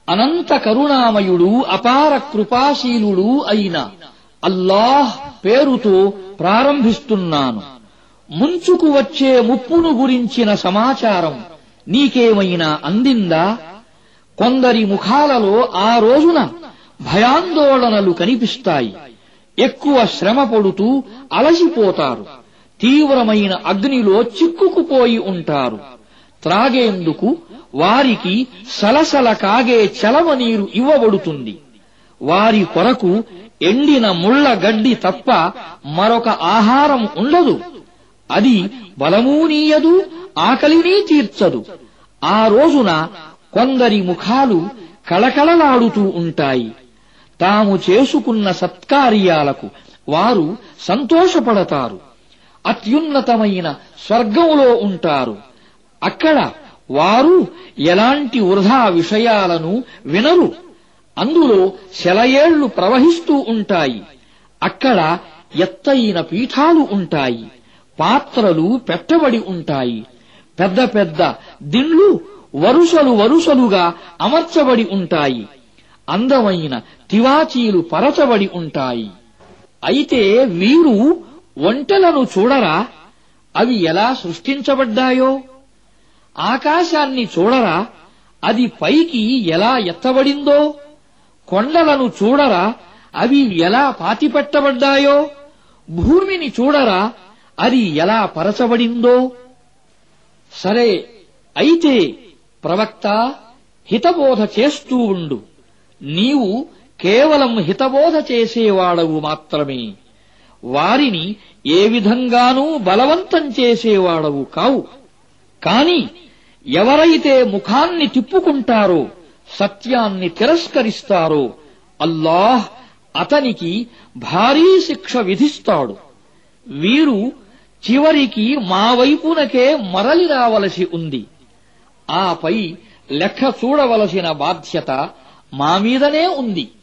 అనంత కరుణామయుడు అపార కృపాశీలుడు అయిన అల్లాహ్ పేరుతో ప్రారంభిస్తున్నాను ముంచుకు వచ్చే ముప్పును గురించిన సమాచారం నీకేమైనా అందిందా కొందరి ముఖాలలో ఆ రోజున భయాందోళనలు కనిపిస్తాయి ఎక్కువ శ్రమ పడుతూ అలసిపోతారు తీవ్రమైన అగ్నిలో చిక్కుకుపోయి ఉంటారు త్రాగేందుకు వారికి సలసల కాగే చలమనీరు ఇవ్వబడుతుంది వారి కొరకు ఎండిన ముళ్ల గడ్డి తప్ప మరొక ఆహారం ఉండదు అది బలమూనీయదు ఆకలినీ తీర్చదు ఆ రోజున కొందరి ముఖాలు కళకళలాడుతూ ఉంటాయి తాము చేసుకున్న సత్కార్యాలకు వారు సంతోషపడతారు అత్యున్నతమైన స్వర్గంలో ఉంటారు అక్కడ వారు ఎలాంటి వృధా విషయాలను వినరు అందులో సెలయేళ్లు ప్రవహిస్తూ ఉంటాయి అక్కడ ఎత్తైన పీఠాలు ఉంటాయి పాత్రలు పెట్టబడి ఉంటాయి పెద్ద పెద్ద దిండ్లు వరుసలు వరుసలుగా అమర్చబడి ఉంటాయి అందమైన తివాచీలు పరచబడి ఉంటాయి అయితే వీరు ఒంటెలను చూడరా అవి ఎలా సృష్టించబడ్డాయో ఆకాశాన్ని చూడరా అది పైకి ఎలా ఎత్తబడిందో కొండలను చూడరా అవి ఎలా పాతిపెట్టబడ్డాయో భూమిని చూడరా అది ఎలా పరచబడిందో సరే అయితే ప్రవక్త హితబోధ చేస్తూ ఉండు నీవు కేవలం హితబోధ చేసేవాడవు మాత్రమే వారిని ఏ విధంగానూ బలవంతం చేసేవాడవు కావు కాని ఎవరైతే ముఖాన్ని తిప్పుకుంటారో సత్యాన్ని తిరస్కరిస్తారో అల్లాహ్ అతనికి భారీ శిక్ష విధిస్తాడు వీరు చివరికి మా వైపునకే మరలి రావలసి ఉంది ఆపై లెక్క చూడవలసిన బాధ్యత మా మీదనే ఉంది